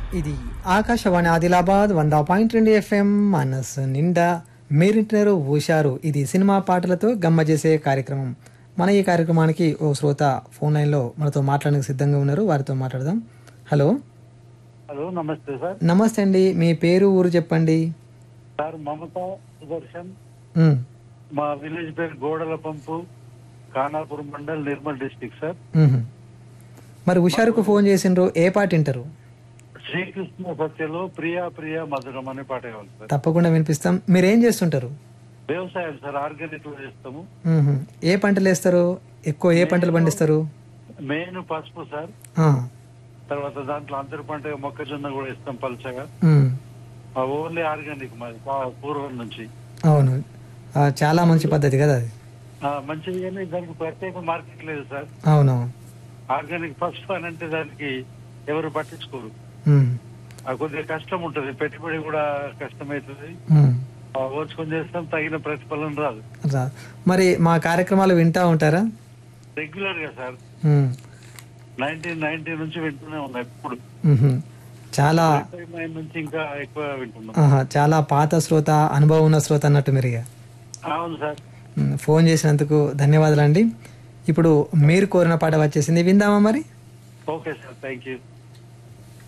ఇది ఆకాశవాణి ఆదిలాబాద్ వంద పాయింట్ రెండు ఎఫ్ఎం మనసు నిండా మీరింటున్నారు ఊషారు ఇది సినిమా పాటలతో గమ్మ చేసే కార్యక్రమం మన ఈ కార్యక్రమానికి ఓ శ్రోత ఫోన్ లైన్లో మనతో మాట్లాడడానికి సిద్ధంగా ఉన్నారు వారితో మాట్లాడదాం హలో హలో నమస్తే సార్ నమస్తే అండి మీ పేరు ఊరు చెప్పండి సార్ మమత సుదర్శన్ ఉమ్, మా విలేజ్ పేరు గోడల పంపు ఖానాపూర్ మండల్ నిర్మల్ డిస్టిక్ సార్ ఉహు. మరి హుషారుకు ఫోన్ చేసిండ్రు ఏ పాట వింటారు శ్రీకృష్ణ సత్యలో ప్రియా ప్రియా మధురం అనే పాట కావాలి సార్ తప్పకుండా వినిపిస్తాం మీరు ఏం చేస్తుంటారు వ్యవసాయం సార్ ఆర్గానిక్ లో చేస్తాము ఉహు. ఏ పంటలు వేస్తారు ఎక్కువ ఏ పంటలు పండిస్తారు మెయిన్ పసుపు సార్ ఆ, తర్వాత దాంట్లో అంతర పంట మొక్కజొన్న కూడా ఇస్తాం పలుచగా ఉమ్. ఓన్లీ ఆర్గానిక్ మాది పా- పూర్వం నుంచి అవును ఆ, చాలా మంచి పద్ధతి కదా అది ఆ, మంచిది కానీ దానికి ప్రత్యేక మార్కెట్ లేదు సార్ అవును ఆర్గానిక్ పసుపు అని అంటే దానికి ఎవరు పట్టించుకోరు ఉమ్, ఆ కొద్దిగా కష్టం ఉంటది పెట్టుబడి కూడా కష్టమవుతుంది ఉమ్. ఆ ఓర్చుకొని చేస్తాం తగిన ప్రతిఫలం రాదు రా. మరి మా కార్యక్రమాలు వింటా ఉంటారా రెగ్యులర్ గా సార్ ఉమ్, నైన్టీన్ నైన్టీ నుంచి వింటూనే ఉన్నా ఎప్పుడు ఉహు. చాలా నైన్ నుంచి ఇంకా ఎక్కువ వింటున్నాం ఆహా, చాలా పాత శ్రోత అనుభవం ఉన్న శ్రోత అన్నట్టు మీరు ఇక. అవును సార్ ఉమ్, ఫోన్ చేసినందుకు ధన్యవాదాలండి ఇప్పుడు మీరు కోరిన పాట వచ్చేసింది విందామా మరి ఓకే సార్ థ్యాంక్ యూ